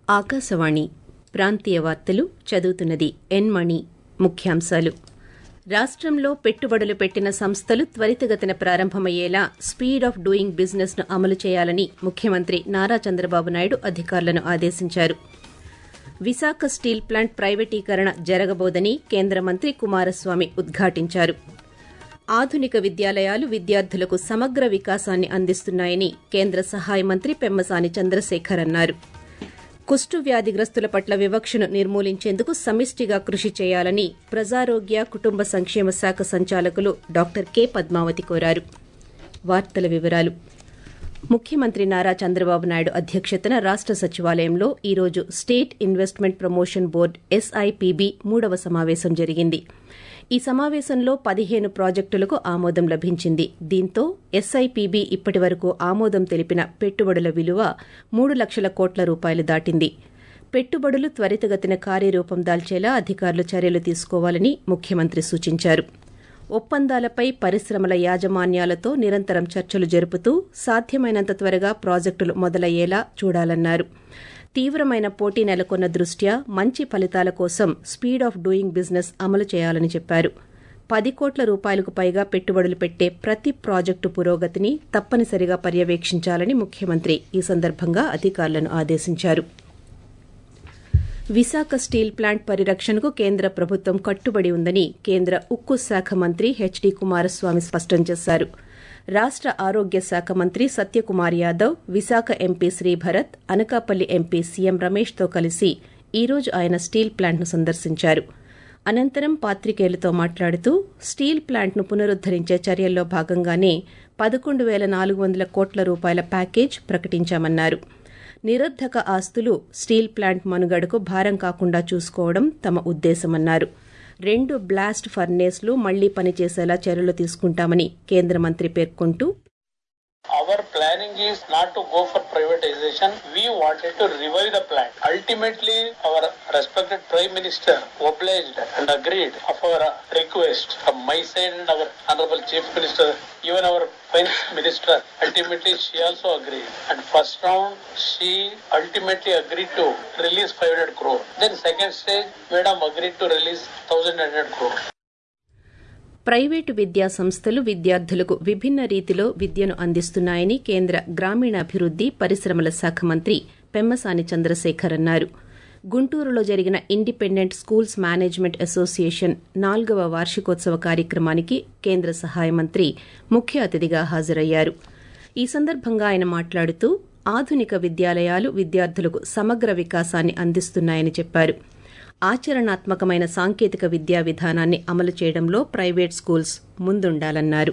ఆకాశవాణి ప్రాంతీయ వార్తలు చదువుతున్నది ఎన్ మణి ముఖ్యాంశాలు రాష్టంలో పెట్టుబడులు పెట్టిన సంస్థలు త్వరితగతిన ప్రారంభమయ్యేలా స్పీడ్ ఆఫ్ డూయింగ్ బిజినెస్ ను అమలు చేయాలని ముఖ్యమంత్రి నారా చంద్రబాబు నాయుడు అధికారులను ఆదేశించారు విశాఖ స్టీల్ ప్లాంట్ ప్రైవేటీకరణ జరగబోదని కేంద్ర మంత్రి కుమారస్వామి ఉద్ఘాటించారు ఆధునిక విద్యాలయాలు విద్యార్థులకు సమగ్ర వికాసాన్ని అందిస్తున్నాయని కేంద్ర సహాయ మంత్రి పెమ్మసాని చంద్రశేఖర్ అన్నారు కుష్టు వ్యాధిగ్రస్తుల పట్ల వివక్షను నిర్మూలించేందుకు సమిష్టిగా కృషి చేయాలని ప్రజారోగ్య కుటుంబ సంక్షేమ శాఖ సంచాలకులు డాక్టర్ కె పద్మావతి కోరారు వార్తల వివరాలు ముఖ్యమంత్రి నారా చంద్రబాబు నాయుడు అధ్యక్షతన రాష్ట సచివాలయంలో ఈరోజు state investment promotion board SIPB మూడవ సమావేశం జరిగింది ఈ సమావేశంలో పదిహేను ప్రాజెక్టులకు ఆమోదం లభించింది దీంతో ఎస్ఐపిబి ఇప్పటి వరకు ఆమోదం తెలిపిన పెట్టుబడుల విలువ మూడు లక్షల కోట్ల రూపాయలు దాటింది పెట్టుబడులు త్వరితగతిన కార్యరూపం దాల్చేలా అధికారులు చర్యలు తీసుకోవాలని ముఖ్యమంత్రి సూచించారు ఒప్పందాలపై పరిశ్రమల యాజమాన్యాలతో నిరంతరం చర్చలు జరుపుతూ సాధ్యమైనంత త్వరగా ప్రాజెక్టులు మొదలయ్యేలా చూడాలన్నారు తీవ్రమైన పోటీ నెలకొన్న దృష్ట్యా మంచి ఫలితాల కోసం స్పీడ్ ఆఫ్ డూయింగ్ బిజినెస్ అమలు చేయాలని చెప్పారు పది కోట్ల రూపాయలకు పైగా పెట్టుబడులు పెట్టే ప్రతి ప్రాజెక్టు పురోగతిని తప్పనిసరిగా పర్యవేక్షించాలని ముఖ్యమంత్రి ఈ సందర్భంగా అధికారులను ఆదేశించారు విశాఖ స్టీల్ ప్లాంట్ పరిరక్షణకు కేంద్ర ప్రభుత్వం కట్టుబడి ఉందని కేంద్ర ఉక్కు శాఖ మంత్రి హెచ్డి కుమారస్వామి స్పష్టం చేశారు రాష్ట ఆరోగ్య శాఖ మంత్రి Satyakumar Yadav Visakha MP Sribharat Anakapalli MP CM రమేష్తో కలిసి ఈ రోజు ఆయన స్టీల్ ప్లాంట్ను సందర్శించారు అనంతరం పాత్రికేయులతో మాట్లాడుతూ స్టీల్ ప్లాంట్ను పునరుద్దరించే చర్యల్లో భాగంగానే పదకొండు పేల నాలుగు వందల కోట్ల రూపాయల ప్యాకేజ్ ప్రకటించామన్నారు నిరర్ధక ఆస్తులు స్టీల్ ప్లాంట్ మనుగడకు భారం కాకుండా చూసుకోవడం తమ ఉద్దేశమన్నారు రెండు బ్లాస్ట్ ఫర్నేస్లు మళ్లీ పనిచేసేలా చర్యలు తీసుకుంటామని కేంద్ర మంత్రి పేర్కొంటూ Our planning is not to go for privatization. We wanted to revive the plant. Ultimately, our respected Prime Minister obliged and agreed of our request from my side and our Honorable Chief Minister, even our Finance Minister. Ultimately, she also agreed. And first round, she ultimately agreed to release 500 crore. Then second stage, Madam agreed to release 1100 crore. Private విద్యా సంస్థలు విద్యార్థులకు విభిన్న రీతిలో విద్యను అందిస్తున్నాయని కేంద్ర గ్రామీణాభివృద్ది పరిశ్రమల శాఖ మంత్రి పెమ్మసాని చంద్రశేఖర్ అన్నారు గుంటూరులో జరిగిన ఇండిపెండెంట్ స్కూల్స్ మేనేజ్మెంట్ అసోసియేషన్ నాలుగవ వార్షికోత్సవ కార్యక్రమానికి కేంద్ర సహాయ మంత్రి ముఖ్య అతిథిగా హాజరయ్యారు ఈ సందర్భంగా ఆయన మాట్లాడుతూ ఆధునిక విద్యాలయాలు విద్యార్థులకు సమగ్ర వికాసాన్ని అందిస్తున్నాయని చెప్పారు ఆచరణాత్మకమైన సాంకేతిక విద్యా విధానాన్ని అమలు చేయడంలో ప్రైవేట్ స్కూల్స్ ముందుండాలన్నారు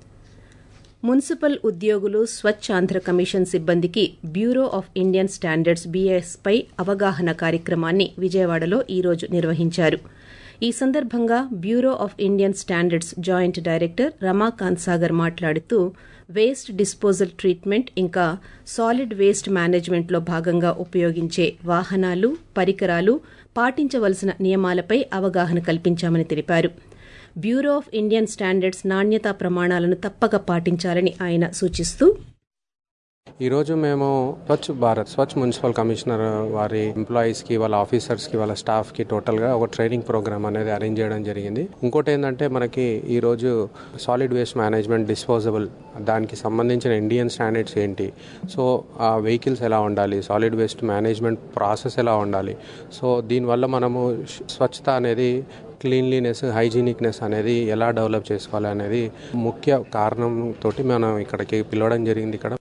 మున్సిపల్ ఉద్యోగులు స్వచ్ఛ ఆంధ్ర కమిషన్ సిబ్బందికి bureau of Indian standards BS పై అవగాహన కార్యక్రమాన్ని విజయవాడలో ఈ రోజు నిర్వహించారు ఈ సందర్భంగా bureau of Indian standards joint director Ramakant Sagar మాట్లాడుతూ వేస్ట్ డిస్పోజల్ ట్రీట్మెంట్ ఇంకా సాలిడ్ వేస్ట్ మేనేజ్మెంట్లో భాగంగా ఉపయోగించే వాహనాలు పరికరాలు పాటించవలసిన నియమాలపై అవగాహన కల్పించామని తెలిపారు బ్యూరో ఆఫ్ ఇండియన్ స్టాండర్డ్స్ నాణ్యతా ప్రమాణాలను తప్పక పాటించాలని ఆయన సూచిస్తూ ఈరోజు మేము స్వచ్ఛ భారత్ స్వచ్ఛ మున్సిపల్ కమిషనర్ వారి ఎంప్లాయీస్కి వాళ్ళ ఆఫీసర్స్కి వాళ్ళ స్టాఫ్కి టోటల్గా ఒక ట్రైనింగ్ ప్రోగ్రామ్ అనేది అరేంజ్ చేయడం జరిగింది ఇంకోటి ఏంటంటే మనకి ఈరోజు సాలిడ్ వేస్ట్ మేనేజ్మెంట్ డిస్పోజబుల్ దానికి సంబంధించిన ఇండియన్ స్టాండర్డ్స్ ఏంటి సో ఆ వెహికల్స్ ఎలా ఉండాలి సాలిడ్ వేస్ట్ మేనేజ్మెంట్ ప్రాసెస్ ఎలా ఉండాలి సో దీనివల్ల మనము స్వచ్ఛత అనేది క్లీన్లీనెస్ హైజీనిక్నెస్ అనేది ఎలా డెవలప్ చేసుకోవాలి అనేది ముఖ్య కారణంతో మనం ఇక్కడికి పిలవడం జరిగింది ఇక్కడ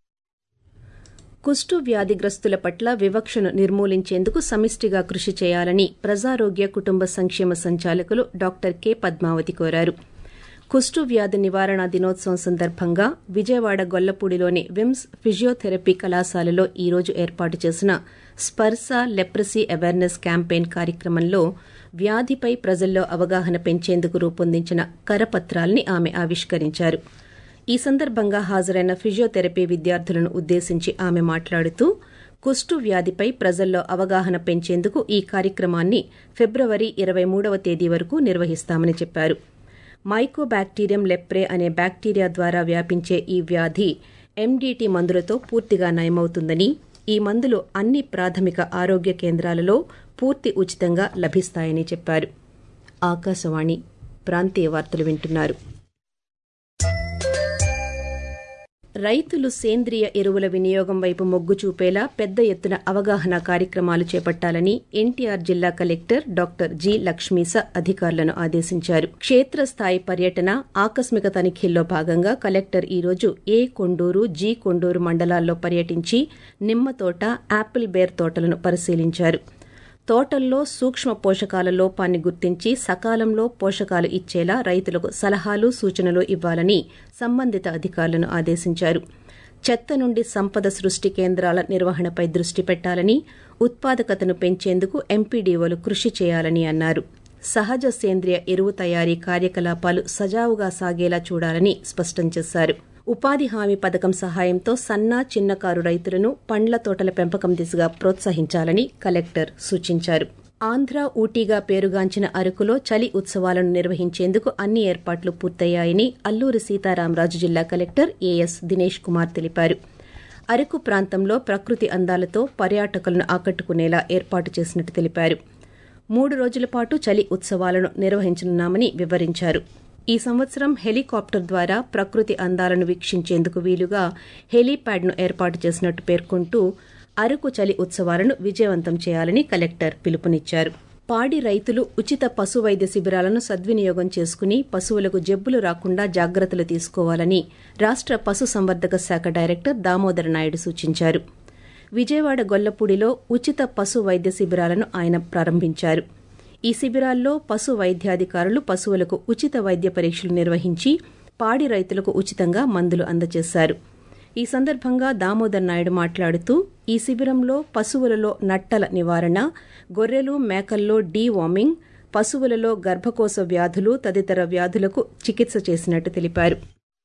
కుష్టు వ్యాధిగ్రస్తుల పట్ల వివక్షను నిర్మూలించేందుకు సమిష్టిగా కృషి చేయాలని ప్రజారోగ్య కుటుంబ సంక్షేమ సంచాలకులు డాక్టర్ కె పద్మావతి కోరారు కుష్టు వ్యాధి నివారణ దినోత్సవం సందర్భంగా విజయవాడ గొల్లపూడిలోని విమ్స్ ఫిజియోథెరపీ కళాశాలలో ఈ రోజు ఏర్పాటు చేసిన స్పర్శ లెప్రసీ అవేర్నెస్ క్యాంపెయిన్ కార్యక్రమంలో వ్యాధిపై ప్రజల్లో అవగాహన పెంచేందుకు రూపొందించిన కరపత్రాల్ని ఆమె ఆవిష్కరించారు ఈ సందర్భంగా హాజరైన ఫిజియోథెరపీ విద్యార్థులను ఉద్దేశించి ఆమె మాట్లాడుతూ కుష్టు వ్యాధిపై ప్రజల్లో అవగాహన పెంచేందుకు ఈ కార్యక్రమాన్ని ఫిబ్రవరి ఇరవై మూడవ తేదీ వరకు నిర్వహిస్తామని చెప్పారు మైకోబాక్టీరియం లెప్రే అనే బ్యాక్టీరియా ద్వారా వ్యాపించే ఈ వ్యాధి ఎండీటీ మందులతో పూర్తిగా నయమవుతుందని ఈ మందులు అన్ని ప్రాథమిక ఆరోగ్య కేంద్రాలలో పూర్తి ఉచితంగా లభిస్తాయని చెప్పారు ఆకాశవాణి ప్రాంతీయ వార్తలు వింటున్నారు రైతులు సేంద్రియ ఎరువుల వినియోగం వైపు మొగ్గు చూపేలా పెద్ద ఎత్తున అవగాహన కార్యక్రమాలు చేపట్టాలని ఎన్టీఆర్ జిల్లా కలెక్టర్ డాక్టర్ జి లక్ష్మీస అధికారులను ఆదేశించారు క్షేత్రస్థాయి పర్యటన ఆకస్మిక తనిఖీల్లో భాగంగా కలెక్టర్ ఈరోజు ఏ కొండూరు జి కొండూరు మండలాల్లో పర్యటించి నిమ్మ తోట యాపిల్ బేర్ తోటలను పరిశీలించారు తోటల్లో సూక్ష్మ పోషకాల లోపాన్ని గుర్తించి సకాలంలో పోషకాలు ఇచ్చేలా రైతులకు సలహాలు సూచనలు ఇవ్వాలని సంబంధిత అధికారులను ఆదేశించారు చెత్త నుండి సంపద సృష్టి కేంద్రాల నిర్వహణపై దృష్టి పెట్టాలని ఉత్పాదకతను పెంచేందుకు ఎంపీడీఓలు కృషి చేయాలని అన్నారు సహజ సేంద్రియ ఎరువు తయారీ కార్యకలాపాలు సజావుగా సాగేలా చూడాలని స్పష్టం చేశారు ఉపాధి హామీ పథకం సహాయంతో సన్న చిన్నకారు రైతులను పండ్ల తోటల పెంపకం దిశగా ప్రోత్సహించాలని కలెక్టర్ సూచించారు ఆంధ్ర ఊటీగా పేరుగాంచిన అరకులో చలి ఉత్సవాలను నిర్వహించేందుకు అన్ని ఏర్పాట్లు పూర్తయ్యాయని అల్లూరి సీతారామరాజు జిల్లా కలెక్టర్ ఏఎస్ దినేష్ కుమార్ తెలిపారు అరకు ప్రాంతంలో ప్రకృతి అందాలతో పర్యాటకులను ఆకట్టుకునేలా ఏర్పాటు చేసినట్టు తెలిపారు మూడు రోజుల పాటు చలి ఉత్సవాలను నిర్వహించనున్నామని వివరించారు ఈ సంవత్సరం హెలికాప్టర్ ద్వారా ప్రకృతి అందాలను వీక్షించేందుకు వీలుగా హెలీప్యాడ్ను ఏర్పాటు చేసినట్టు పేర్కొంటూ అరకు చలి ఉత్సవాలను విజయవంతం చేయాలని కలెక్టర్ పిలుపునిచ్చారు పాడి రైతులు ఉచిత పశు వైద్య శిబిరాలను సద్వినియోగం చేసుకుని పశువులకు జబ్బులు రాకుండా జాగ్రత్తలు తీసుకోవాలని రాష్ట పశు సంవర్ధక శాఖ డైరెక్టర్ దామోదర నాయుడు సూచించారు విజయవాడ గొల్లపూడిలో ఉచిత పశు వైద్య శిబిరాలను ఆయన ప్రారంభించారు ఈ శిబిరాల్లో పశు వైద్యాధికారులు పశువులకు ఉచిత వైద్య పరీక్షలు నిర్వహించి పాడి రైతులకు ఉచితంగా మందులు అందజేశారు ఈ సందర్భంగా దామోదర్ నాయుడు మాట్లాడుతూ ఈ శిబిరంలో పశువులలో నట్టల నివారణ గొర్రెలు మేకల్లో డీ వార్మింగ్ పశువులలో గర్భకోశ వ్యాధులు తదితర వ్యాధులకు చికిత్స చేసినట్టు తెలిపారు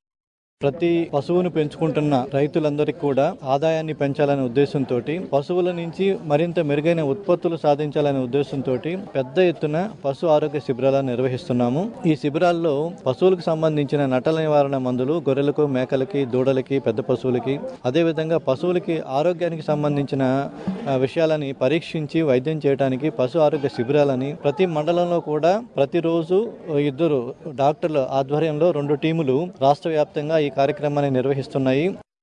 ప్రతి పశువును పెంచుకుంటున్న రైతులందరికీ కూడా ఆదాయాన్ని పెంచాలనే ఉద్దేశంతో పశువుల నుంచి మరింత మెరుగైన ఉత్పత్తులు సాధించాలనే ఉద్దేశంతో పెద్ద ఎత్తున పశు ఆరోగ్య శిబిరాలను నిర్వహిస్తున్నాము ఈ శిబిరాల్లో పశువులకు సంబంధించిన నటల నివారణ మందులు గొర్రెలకు మేకలకి దూడలకి పెద్ద పశువులకి అదేవిధంగా పశువులకి ఆరోగ్యానికి సంబంధించిన విషయాలని పరీక్షించి వైద్యం చేయడానికి పశు ఆరోగ్య శిబిరాలని ప్రతి మండలంలో కూడా ప్రతిరోజు ఇద్దరు డాక్టర్ల ఆధ్వర్యంలో రెండు టీములు రాష్ట్ర వ్యాప్తంగా ఈ కార్యక్రమాన్ని నిర్వహిస్తున్నాయి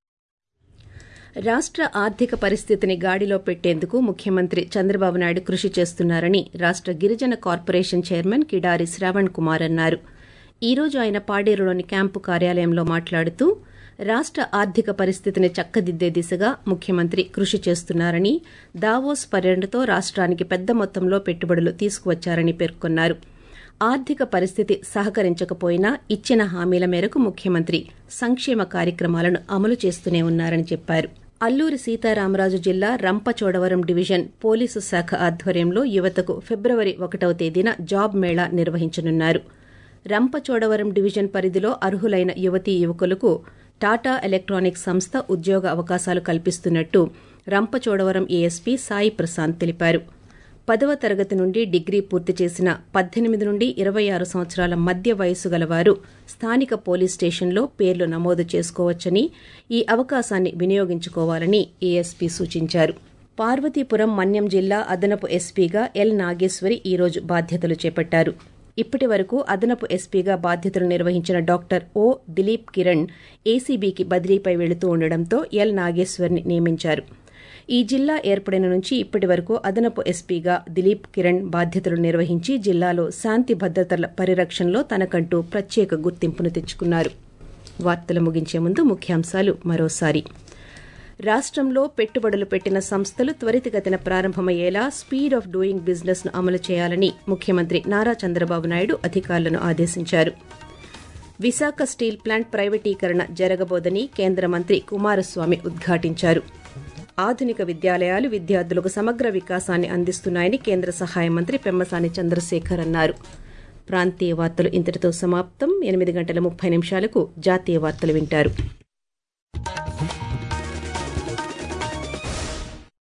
రాష్ట్ర ఆర్థిక పరిస్థితిని గాడిలో పెట్టేందుకు ముఖ్యమంత్రి చంద్రబాబు నాయుడు కృషి చేస్తున్నారని రాష్ట్ర గిరిజన కార్పొరేషన్ చైర్మన్ కిడారి శ్రావణ్ కుమార్ అన్నారు ఈ రోజు ఆయన పాడేరులోని క్యాంపు కార్యాలయంలో మాట్లాడుతూ రాష్ట్ర ఆర్థిక పరిస్థితిని చక్కదిద్దే దిశగా ముఖ్యమంత్రి కృషి చేస్తున్నారని దావోస్ పర్యటనతో రాష్ట్రానికి పెద్ద మొత్తంలో పెట్టుబడులు తీసుకువచ్చారని పేర్కొన్నారు ఆర్థిక పరిస్థితి సహకరించకపోయినా ఇచ్చిన హామీల మేరకు ముఖ్యమంత్రి సంక్షేమ కార్యక్రమాలను అమలు చేస్తూనే ఉన్నారని చెప్పారు అల్లూరి సీతారామరాజు జిల్లా రంపచోడవరం డివిజన్ పోలీసు శాఖ ఆధ్వర్యంలో యువతకు ఫిబ్రవరి ఒకటవ తేదీన జాబ్ మేళా నిర్వహించనున్నారు రంపచోడవరం డివిజన్ పరిధిలో అర్హులైన యువతీ యువకులకు టాటా ఎలక్ట్రానిక్స్ సంస్థ ఉద్యోగ అవకాశాలు కల్పిస్తున్నట్టు రంపచోడవరం ఏఎస్పీ సాయి ప్రశాంత్ తెలిపారు పదవ తరగతి నుండి డిగ్రీ పూర్తి చేసిన పద్దెనిమిది నుండి ఇరవై ఆరు సంవత్సరాల మధ్య వయసు గలవారు స్థానిక పోలీస్ స్టేషన్లో పేర్లు నమోదు చేసుకోవచ్చని ఈ అవకాశాన్ని వినియోగించుకోవాలని ఏఎస్పీ సూచించారు పార్వతీపురం మన్యం జిల్లా అదనపు ఎస్పీగా ఎల్ నాగేశ్వరి ఈరోజు బాధ్యతలు చేపట్టారు ఇప్పటి వరకు అదనపు ఎస్పీగా బాధ్యతలు నిర్వహించిన డాక్టర్ ఓ దిలీప్ కిరణ్ ఏసీబీకి బదిలీపై వెళుతూ ఉండడంతో ఎల్ నాగేశ్వర్ని నియమించారు ఈ జిల్లా ఏర్పడిన నుంచి ఇప్పటి వరకు అదనపు ఎస్పీగా దిలీప్ కిరణ్ బాధ్యతలు నిర్వహించి జిల్లాలో శాంతి భద్రతల పరిరక్షణలో తనకంటూ ప్రత్యేక గుర్తింపును తెచ్చుకున్నారు వార్తలు ముగించే ముందు ముఖ్యాంశాలు మరోసారి రాష్ట్రంలో పెట్టుబడులు పెట్టిన సంస్థలు త్వరితగతిన ప్రారంభమయ్యేలా స్పీడ్ ఆఫ్ డూయింగ్ బిజినెస్ ను అమలు చేయాలని ముఖ్యమంత్రి నారా చంద్రబాబు నాయుడు అధికారులను ఆదేశించారు విశాఖ స్టీల్ ప్లాంట్ ప్రైవేటీకరణ జరగబోదని కేంద్ర మంత్రి కుమారస్వామి ఉద్ఘాటించారు ఆధునిక విద్యాలయాలు విద్యార్థులకు సమగ్ర వికాసాన్ని అందిస్తున్నాయని కేంద్ర సహాయ మంత్రి పెమ్మసాని చంద్రశేఖర్ అన్నారు ప్రాంతీయ వార్తలు ఇంతటితో సమాప్తం ఎనిమిది గంటల ముప్పై నిమిషాలకు జాతీయ వార్తలు వింటారు